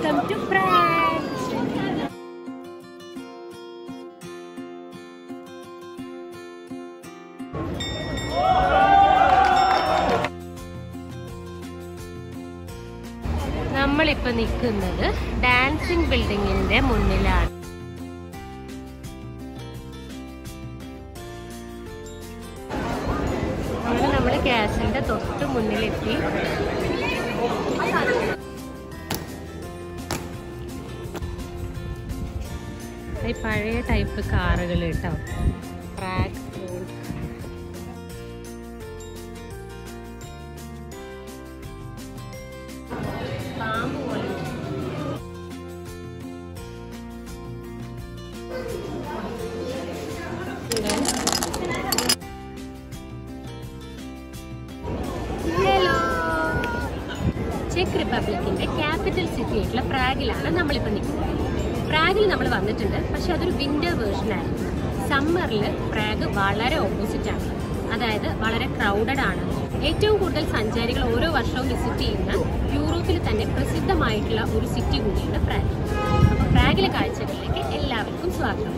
Welcome to Prague നമ്മളിപ്പോ നിൽക്കുന്നത് dancing ബിൽഡിങ്ങിന്റെ മുന്നിലാണ് അങ്ങനെ നമ്മൾ ക്യാസിന്റെ തൊട്ട് മുന്നിലെത്തി ഈ പഴയ ടൈപ്പ് കാറുകൾ കേട്ടോ ട്രാക്ക് പാമ്പ് പോലെ ഹലോ ചെക്ക് റിപ്പബ്ലിക്കിന്റെ ക്യാപിറ്റൽ സിറ്റി ആയിട്ടുള്ള പ്രാഗിലാണ് നമ്മളിപ്പോൾ നിൽക്കുന്നത് പ്രാഗിൽ നമ്മൾ വന്നിട്ടുണ്ട് പക്ഷെ അതൊരു വിന്റർ വേർഷൻ ആയിരുന്നു സമ്മറിൽ പ്രാഗ് വളരെ ഓപ്പോസിറ്റ് ആണ് അതായത് വളരെ ക്രൗഡഡ് ആണ് ഏറ്റവും കൂടുതൽ സഞ്ചാരികൾ ഓരോ വർഷവും വിസിറ്റ് ചെയ്യുന്ന യൂറോപ്പിൽ തന്നെ പ്രസിദ്ധമായിട്ടുള്ള ഒരു സിറ്റി കൂടിയാണ് പ്രാഗ് അപ്പോൾ പ്രാഗിലെ കാഴ്ചകളിലേക്ക് എല്ലാവർക്കും സ്വാഗതം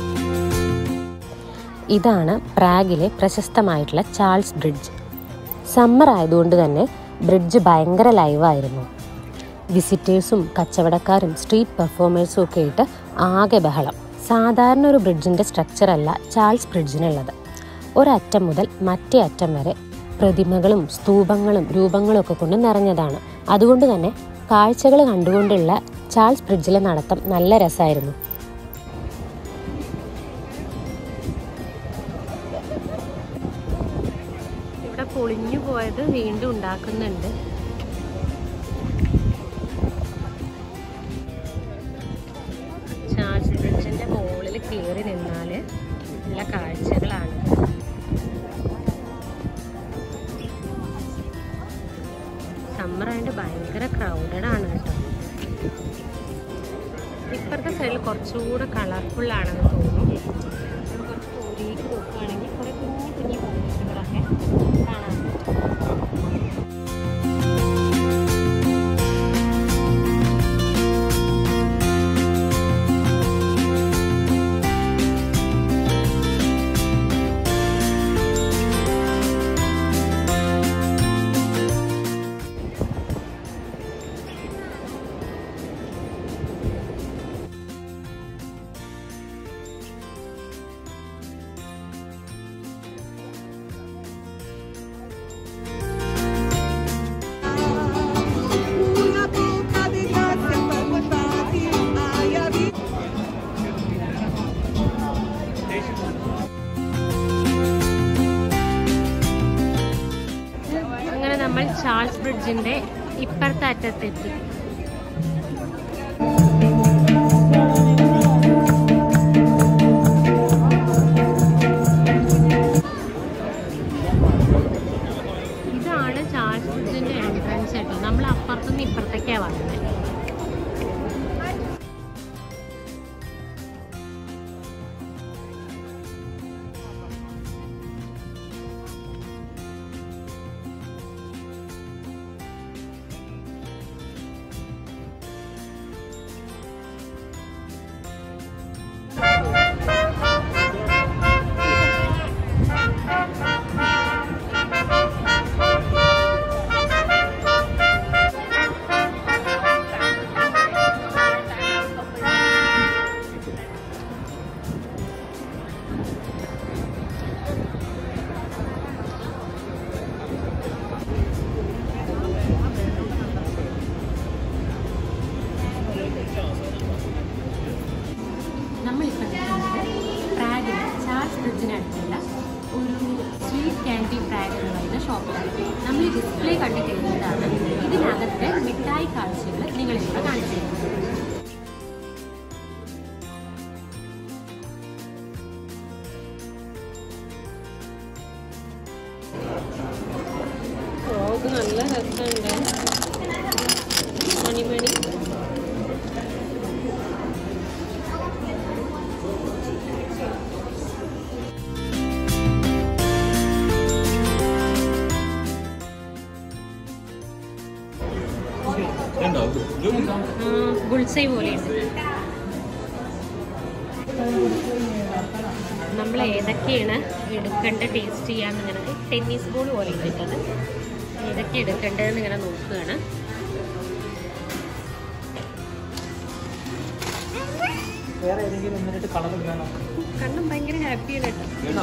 ഇതാണ് പ്രാഗിലെ പ്രശസ്തമായിട്ടുള്ള ചാൾസ് ബ്രിഡ്ജ് സമ്മർ ആയതുകൊണ്ട് തന്നെ ബ്രിഡ്ജ് ഭയങ്കര ലൈവായിരുന്നു വിസിറ്റേഴ്സും കച്ചവടക്കാരും സ്ട്രീറ്റ് പെർഫോമേഴ്സും ഒക്കെ ആയിട്ട് ആകെ ബഹളം സാധാരണ ഒരു ബ്രിഡ്ജിൻ്റെ സ്ട്രക്ചറല്ല ചാൾസ് ബ്രിഡ്ജിനുള്ളത് ഒരറ്റം മുതൽ മറ്റേ അറ്റം വരെ പ്രതിമകളും സ്തൂപങ്ങളും രൂപങ്ങളും ഒക്കെ കൊണ്ട് നിറഞ്ഞതാണ് അതുകൊണ്ട് തന്നെ കാഴ്ചകൾ കണ്ടുകൊണ്ടുള്ള ചാൾസ് ബ്രിഡ്ജിലെ നടത്തം നല്ല രസമായിരുന്നു ഇവിടെ പൊളിഞ്ഞു പോയത് വീണ്ടും ഉണ്ടാക്കുന്നുണ്ട് ചാർജ് ബ്രിഡ്ജിന്റെ മുകളിൽ കയറി നിന്നാൽ നല്ല കാഴ്ചകളാണ് സമ്മർ ആയതുകൊണ്ട് ഭയങ്കര ക്രൗഡഡ് ആണ് കേട്ടോ ഇപ്പുറത്തെ സൈഡിൽ കുറച്ചുകൂടെ കളർഫുൾ ആണെന്ന് തോന്നുന്നു നമ്മൾ കുറച്ച് ദൂരേക്ക് നോക്കുകയാണെങ്കിൽ കുറേ കുഞ്ഞു കുഞ്ഞു പോലീസുകളൊക്കെ കാണാൻ പറ്റും Una copa de gracia para ti, ay, a mí. അങ്ങനെ നമ്മൾ ചാൾസ് ബ്രിഡ്ജിന്റെ ഇപ്പുറത്തെ അറ്റത്തെത്തി ഇതാണ് ചാൾസ് ബ്രിഡ്ജിന്റെ എൻട്രൻസ് കേട്ടോ നമ്മൾ അപ്പുറത്തുനിന്ന് ഇപ്പുറത്തേക്കാണ് വന്നത് നമ്മളിപ്പോൾ നിൽക്കുന്നത് പ്രാഗിലെ ചാൾസ് ബ്രിഡ്ജിനടുത്തുള്ള ഒരു സ്വീറ്റ് ക്യാൻഡി പ്രാഗ് എന്ന് പറയുന്ന ഷോപ്പിലാണ് നമ്മൾ ഈ ഡിസ്പ്ലേ കണ്ടു കഴിഞ്ഞതാണ് ഇതിനകത്തെ മിഠായി കാഴ്ചകൾ നിങ്ങളിവിടെ കാണിച്ചു തരുന്നത് നല്ല രസമുണ്ട് മണിമണി ബുൾസൈ പോലെയുണ്ട് നമ്മൾ ഏതൊക്കെയാണ് എടുക്കേണ്ട ടേസ്റ്റ് ചെയ്യാന്നിങ്ങനെ ടെന്നീസ് ബോൾ പോലെ ഇട്ടിട്ടത് ഏതൊക്കെ എടുക്കേണ്ടതെന്ന് ഇങ്ങനെ നോക്കുകയാണ് വേറെ ഏതെങ്കിലും ഒന്ന് രണ്ട് കളർ വേണോ കണ്ണും ഭയങ്കര ഹാപ്പിയാണ് കേട്ടോ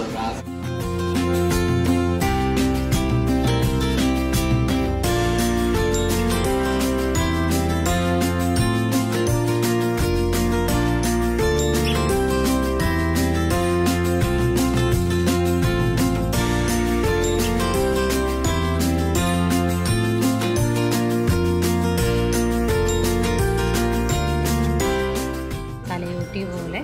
തലയോട്ടി പോലെ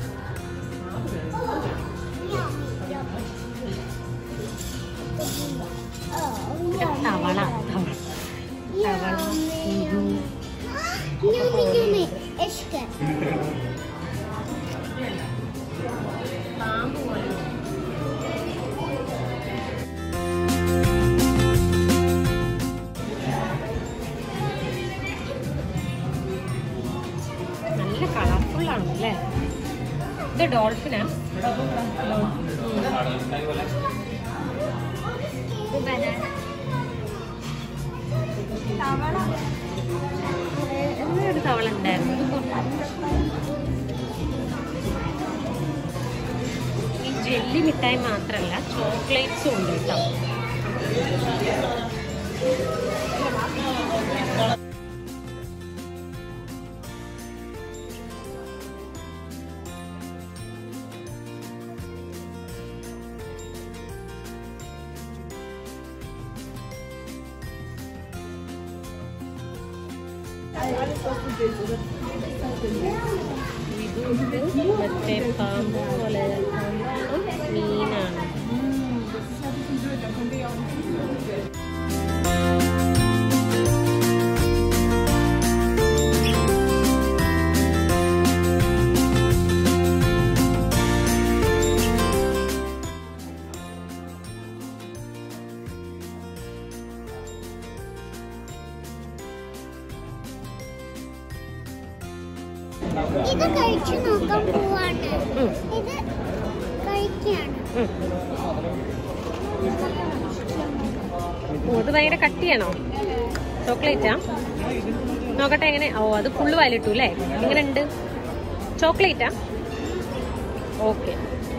ഇത് തവള തവള തവള ഉം. Yummy, yummy. It's good. പാമ്പ് പോലെ നല്ല കളർഫുൾ ആണ് അല്ലേ ഇത് ഡോൾഫിനാ ഒരു തവള ഉണ്ടായിരുന്നു ഈ ജെല്ലി മിഠായി മാത്രമല്ല ചോക്ലേറ്റ്സും ഉണ്ട് കേട്ടോ ഇതുണ്ട് മറ്റേ പാമ്പ് പോലെ മീനാണ് ഇത് കഴിച്ചു നോക്കാൻ പോവാണ് ഉം. ഇത് കഴിക്കാണ് ഉം. ഓ, ഇത് ഭയങ്കര കട്ടിയാണോ ചോക്ലേറ്റാ നോക്കട്ടെ എങ്ങനെ ഓ അത് ഫുള്ള് വായിലിട്ടു അല്ലേ എങ്ങനെ ഉണ്ട് ചോക്ലേറ്റാ ഓക്കെ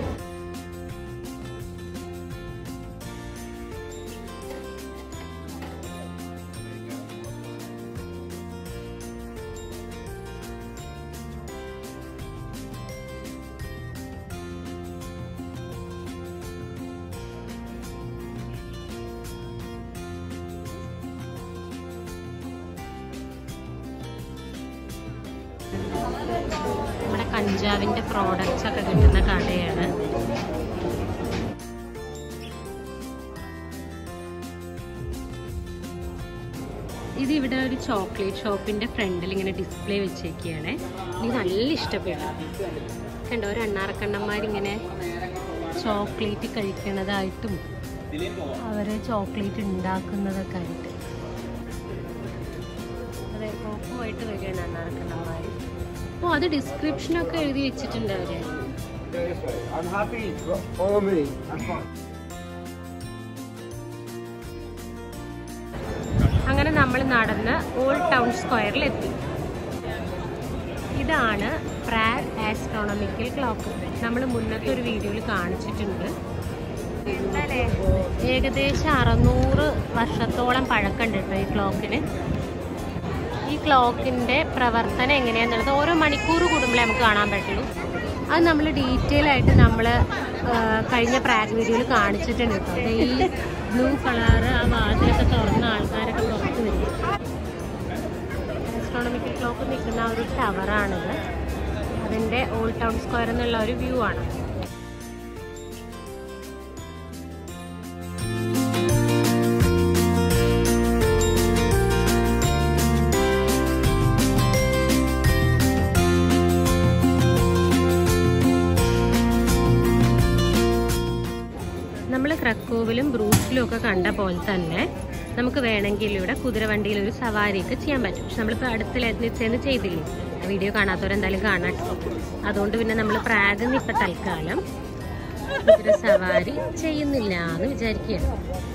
നമ്മുടെ കഞ്ചാവിന്റെ പ്രോഡക്ട്സ് ഒക്കെ കിട്ടുന്ന കടയാണ് ഇത് ഇവിടെ ഒരു ചോക്ലേറ്റ് ഷോപ്പിന്റെ ഫ്രണ്ടിൽ ഇങ്ങനെ ഡിസ്പ്ലേ വെച്ചേക്കാണ് എനിക്ക് നല്ല ഇഷ്ടപ്പെട്ടു കണ്ടോ ഒരു എണ്ണാറക്കണ്ണന്മാരിങ്ങനെ ചോക്ലേറ്റ് കഴിക്കണതായിട്ടും അവര് ചോക്ലേറ്റ് ഉണ്ടാക്കുന്നതൊക്കെ ആയിട്ട് അതെ കോപ്പുമായിട്ട് വരികയാണ് എണ്ണാറക്കണ്ണന്മാർ ഓ അത് ഡിസ്ക്രിപ്ഷനൊക്കെ എഴുതി വെച്ചിട്ടുണ്ട് അവര് I'm happy. Follow me. I'm fine. അങ്ങനെ നമ്മൾ നടന്ന് ഓൾഡ് ടൗൺ സ്ക്വയറിൽ എത്തി ഇതാണ് പ്രാഗ് ആസ്ട്രോണമിക്കൽ ക്ലോക്ക് നമ്മൾ മുന്നത്തെ ഒരു വീഡിയോയിൽ കാണിച്ചിട്ടുണ്ട് ഏകദേശം അറുന്നൂറ് വർഷത്തോളം പഴക്കമുണ്ട് കേട്ടോ ഈ ക്ലോക്കിന് ഈ ക്ലോക്കിന്റെ പ്രവർത്തനം എങ്ങനെയാന്നുള്ളത് ഓരോ മണിക്കൂർ കൂടുമ്പോഴേ നമുക്ക് കാണാൻ പറ്റുള്ളൂ അത് നമ്മൾ ഡീറ്റെയിൽ ആയിട്ട് നമ്മൾ കഴിഞ്ഞ പ്രാഗ് വീഡിയോയിൽ കാണിച്ചിട്ടുണ്ട് കേട്ടോ ദേ ഈ ബ്ലൂ കളർ ആ വാതിലൊക്കെ തുറന്ന ആൾക്കാരൊക്കെ പുറത്ത് വരും ആസ്ട്രോണമിക്കൽ ക്ലോക്ക് നിൽക്കുന്ന ആ ഒരു ടവറാണിത് അതിൻ്റെ ഓൾഡ് ടൗൺ സ്ക്വയർ എന്നുള്ള ഒരു വ്യൂ ആണ് നമ്മൾ ക്രക്കോവിലും ബ്രൂസിലും ഒക്കെ കണ്ട പോലെ തന്നെ നമുക്ക് വേണമെങ്കിൽ ഇവിടെ കുതിരവണ്ടിയിൽ ഒരു സവാരിയൊക്കെ ചെയ്യാൻ പറ്റും പക്ഷെ നമ്മളിപ്പോൾ അടുത്ത് ചെന്ന് ചെയ്തില്ലേ ആ വീഡിയോ കാണാത്തവരെന്തായാലും കാണാം ട്ടോ. അതുകൊണ്ട് പിന്നെ നമ്മൾ പ്രാഗിൽ നിന്ന് ഇപ്പം തൽക്കാലം കുതിര സവാരി ചെയ്യുന്നില്ല എന്ന് വിചാരിക്കുകയാണ്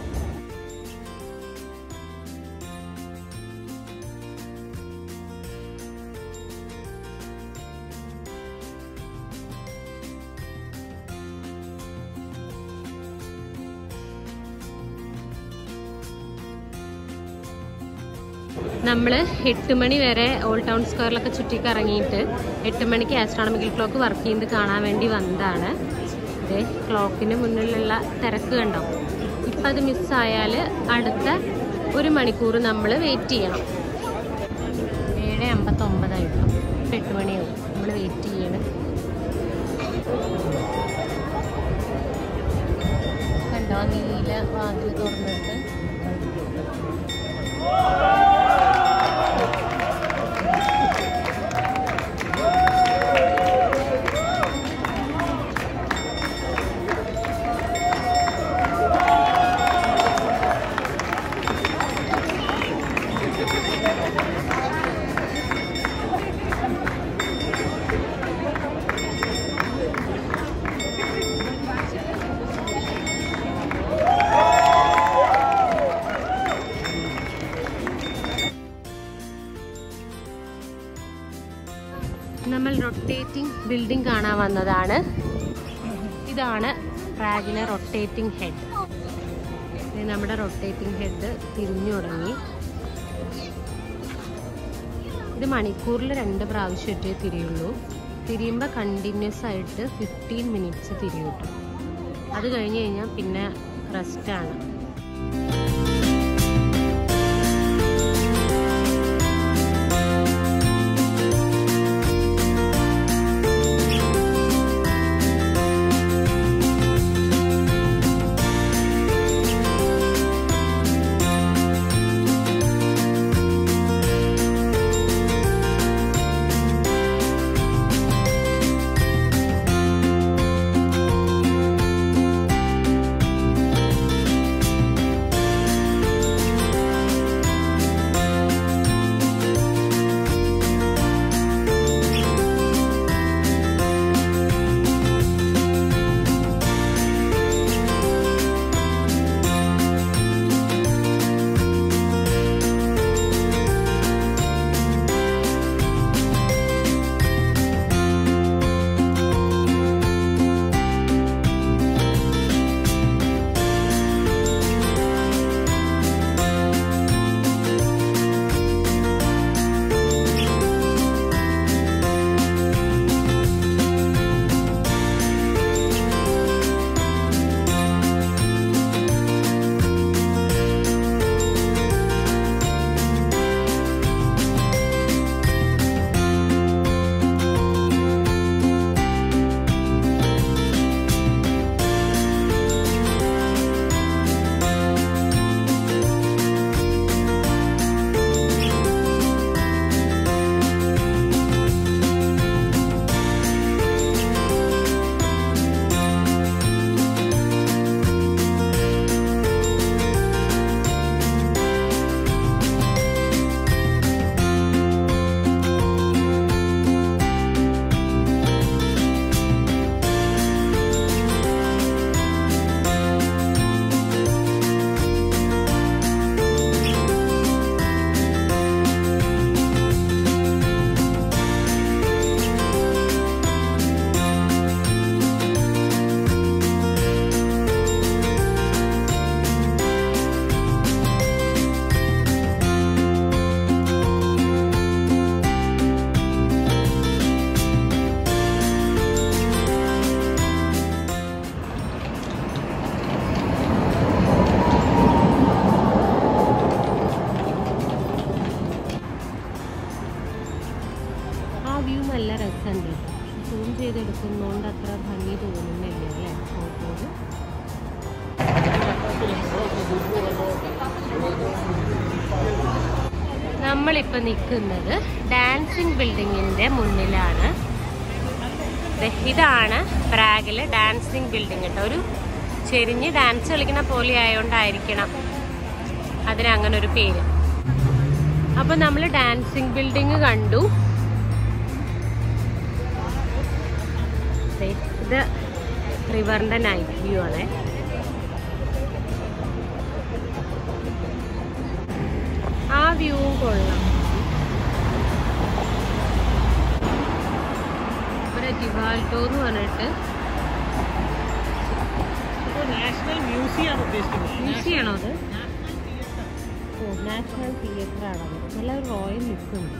നമ്മൾ എട്ട് മണി വരെ ഓൾഡ് ടൗൺ സ്ക്വയറിലൊക്കെ ചുറ്റിക്കറങ്ങിയിട്ട് എട്ട് മണിക്ക് ആസ്ട്രോണമിക്കൽ ക്ലോക്ക് വർക്ക് ചെയ്യുന്നത് കാണാൻ വേണ്ടി വന്നതാണ് ഇതേ ക്ലോക്കിന് മുന്നിലുള്ള തിരക്ക് കണ്ടോ ഇപ്പം അത് മിസ്സായാൽ അടുത്ത ഒരു മണിക്കൂർ നമ്മൾ വെയിറ്റ് ചെയ്യണം ഏഴ് അമ്പത്തൊമ്പതായിട്ടു ഇപ്പം എട്ട് മണിയാവും നമ്മൾ വെയിറ്റ് ചെയ്യണം കണ്ടോ നീല വാതിൽ തുറന്നിട്ട് നമ്മൾ റൊട്ടേറ്റിംഗ് ബിൽഡിംഗ് കാണാൻ വന്നതാണ് ഇതാണ് പ്രാഗിലെ റൊട്ടേറ്റിംഗ് ഹെഡ് നമ്മുടെ റൊട്ടേറ്റിംഗ് ഹെഡ് തിരിഞ്ഞു തുടങ്ങി ഇത് മണിക്കൂറിൽ രണ്ട് പ്രാവശ്യമൊറ്റേ തിരിയുള്ളൂ തിരിയുമ്പോൾ കണ്ടിന്യൂസ് ആയിട്ട് ഫിഫ്റ്റീൻ മിനിറ്റ്സ് തിരിയും കേട്ടോ അത് കഴിഞ്ഞ് കഴിഞ്ഞാൽ പിന്നെ റെസ്റ്റാണ് വ്യൂ നല്ല രസമുണ്ട് സൂം ചെയ്തെടുക്കുന്നതുകൊണ്ട് അത്ര ഭംഗി തോന്നുന്നില്ല അല്ലേ ഫോട്ടോയിൽ നമ്മളിപ്പോൾ നിൽക്കുന്നത് ഡാൻസിങ് ബിൽഡിങ്ങിൻ്റെ മുന്നിലാണ് ദേ ഇതാണ് പ്രാഗിലെ ഡാൻസിങ് ബിൽഡിംഗ് കേട്ടോ ഒരു ചെരിഞ്ഞ് ഡാൻസ് കളിക്കുന്ന പോലെ ആയതുകൊണ്ടായിരിക്കണം അതിന് അങ്ങനെ ഒരു പേര് അപ്പൊ നമ്മൾ ഡാൻസിങ് ബിൽഡിംഗ് കണ്ടു ദേ, ഇത് റിവറിന്റെ നൈറ്റ് വ്യൂ ആണ് ആ വ്യൂവും കൊള്ളാം ഇവിടെ ഡിവാൾട്ടോ എന്ന് പറഞ്ഞിട്ട് ഇപ്പോൾ നാഷണൽ മ്യൂസിയം ആണ് ഉദ്ദേശിക്കുന്നത് മ്യൂസിയം ആണോ അത് ഓ നാഷണൽ തിയേറ്റർ ആണത് നല്ല ഒരു റോയൽ ലുക്കുണ്ട്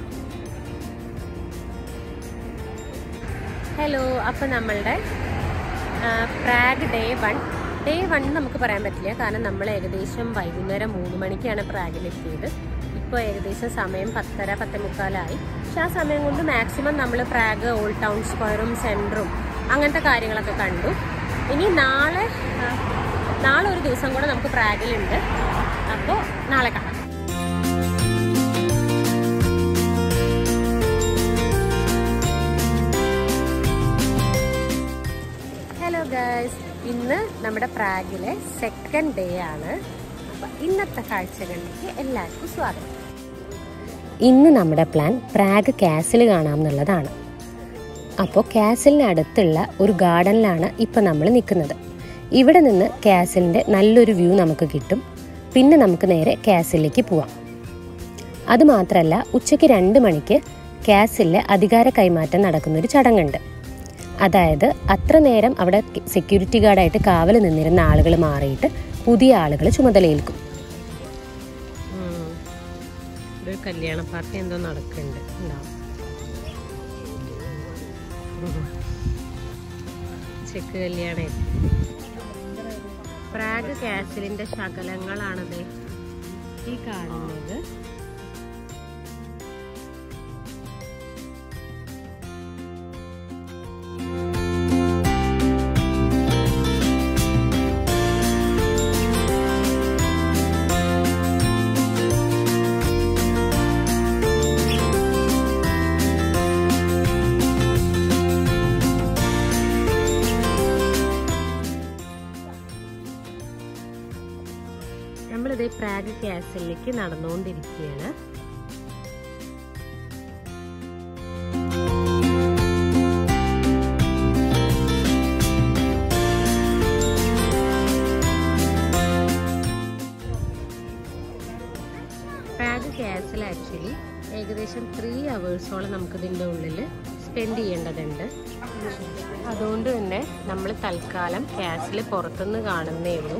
ഹലോ അപ്പം നമ്മളുടെ Prague day one day one നമുക്ക് പറയാൻ പറ്റില്ല കാരണം നമ്മൾ ഏകദേശം വൈകുന്നേരം മൂന്ന് മണിക്കാണ് പ്രാഗിലെത്തിയത് ഇപ്പോൾ ഏകദേശം സമയം പത്തര പത്തേ മുക്കാലായി പക്ഷെ ആ സമയം കൊണ്ട് മാക്സിമം നമ്മൾ പ്രാഗ് ഓൾഡ് ടൗൺ സ്ക്വയറും സെൻറ്ററും അങ്ങനത്തെ കാര്യങ്ങളൊക്കെ കണ്ടു ഇനി നാളെ ആ, നാളെ ഒരു ദിവസം കൂടെ നമുക്ക് പ്രാഗിലുണ്ട് അപ്പോൾ നാളെ കാണാം ഹലോ ഗൈസ് ഇന്ന് നമ്മുടെ പ്രാഗിലെ സെക്കൻഡ് ഡേ ആണ് അപ്പം ഇന്നത്തെ കാഴ്ചകളിലേക്ക് എല്ലാവർക്കും സ്വാഗതം ഇന്ന് നമ്മുടെ പ്ലാൻ പ്രാഗ് കാസിൽ കാണാമെന്നുള്ളതാണ് അപ്പോൾ കാസിലിന് അടുത്തുള്ള ഒരു ഗാർഡനിലാണ് ഇപ്പോൾ നമ്മൾ നിൽക്കുന്നത് ഇവിടെ നിന്ന് കാസിലിൻ്റെ നല്ലൊരു വ്യൂ നമുക്ക് കിട്ടും പിന്നെ നമുക്ക് നേരെ കാസിലേക്ക് പോവാം അതുമാത്രമല്ല ഉച്ചയ്ക്ക് രണ്ട് മണിക്ക് കാസിലെ അധികാര കൈമാറ്റം നടക്കുന്നൊരു ചടങ്ങുണ്ട് അതായത് അത്ര നേരം അവിടെ സെക്യൂരിറ്റി ഗാർഡായിട്ട് കാവൽ നിന്നിരുന്ന ആളുകൾ മാറിയിട്ട് പുതിയ ആളുകൾ ചുമതലയേൽക്കും ഒരു കല്യാണ പാർട്ടി എന്തോ നടക്കുന്നുണ്ട് ഉണ്ടാവും ചെക്ക് കല്യാണം പ്രാഗ് കാസിലിന്റെ ശകലങ്ങളാണത് ഈ കാണുന്നത് നമ്മളിത് പ്രാഗ് കാസിലേക്ക് നടന്നുകൊണ്ടിരിക്കുകയാണ് പ്രാഗ് കാസിൽ ആക്ച്വലി ഏകദേശം ത്രീ അവേഴ്സോളം നമുക്ക് ഇതിൻ്റെ ഉള്ളിൽ സ്പെൻഡ് ചെയ്യേണ്ടതുണ്ട് അതുകൊണ്ട് തന്നെ നമ്മൾ തൽക്കാലം കാസിൽ പുറത്തുനിന്ന് കാണുന്നേ ഉള്ളൂ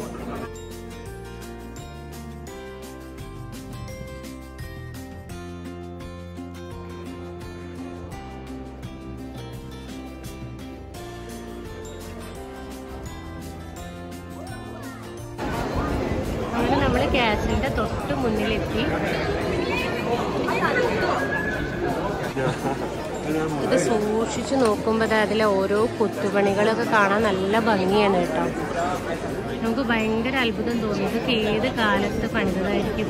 അങ്ങനെ നമ്മൾ കാസിലിന്റെ തൊട്ട് മുന്നിലെത്തി ഇത് സൂക്ഷിച്ചു നോക്കുമ്പോൾ അതിലെ ഓരോ കൊത്തുപണികളൊക്കെ കാണാൻ നല്ല ഭംഗിയാണ് കേട്ടോ നമുക്ക് ഭയങ്കര അത്ഭുതം തോന്നി ഇതൊക്കെ ഏത് കാലത്ത് പണിതതായിരിക്കും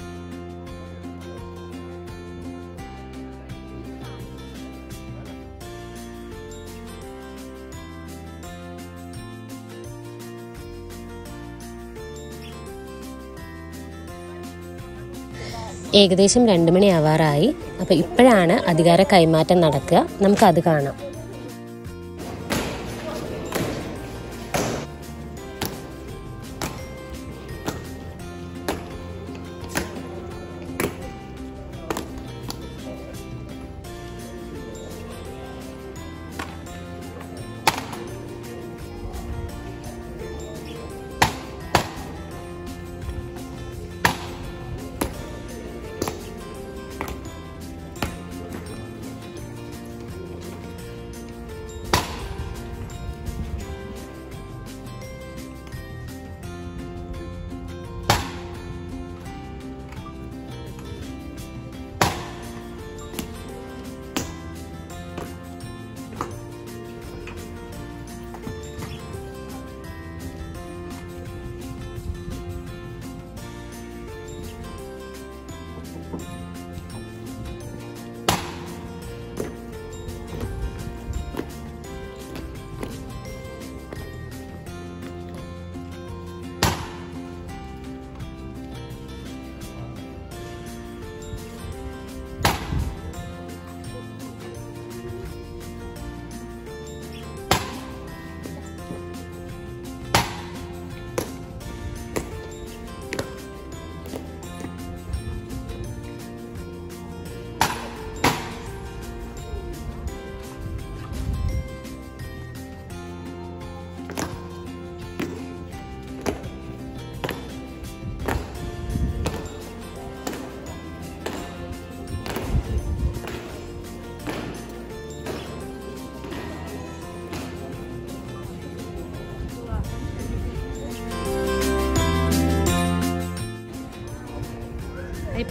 ഏകദേശം രണ്ട് മണി ആവാറായി അപ്പോൾ ഇപ്പോഴാണ് അധികാര കൈമാറ്റം നടക്കുക നമുക്കത് കാണാം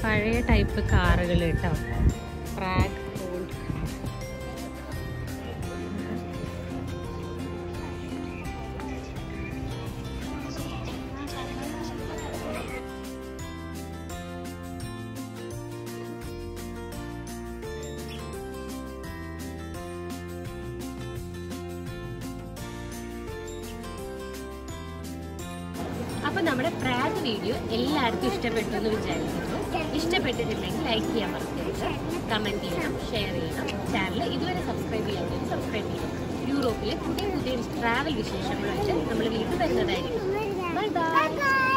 പഴയ ടൈപ്പ് കാറുകൾ കേട്ടോ പ്രാഗ് ഓൾഡ് അപ്പൊ നമ്മുടെ പ്രാഗ് വീഡിയോ എല്ലാവർക്കും ഇഷ്ടപ്പെട്ടു എന്ന് വിചാരിക്കുന്നു ഇഷ്ടപ്പെട്ടിട്ടുണ്ടെങ്കിൽ ലൈക്ക് ചെയ്യാൻ മറക്കരുത് കമന്റ് ചെയ്യണം ഷെയർ ചെയ്യണം ചാനൽ ഇതുവരെ സബ്സ്ക്രൈബ് ചെയ്യാത്തവർ സബ്സ്ക്രൈബ് ചെയ്യണം യൂറോപ്പിലെ പുതിയ പുതിയ ട്രാവൽ വിശേഷങ്ങളായിട്ട് നമ്മൾ വീണ്ടും വരുന്നതായിരിക്കും ബൈ ബൈ ബൈ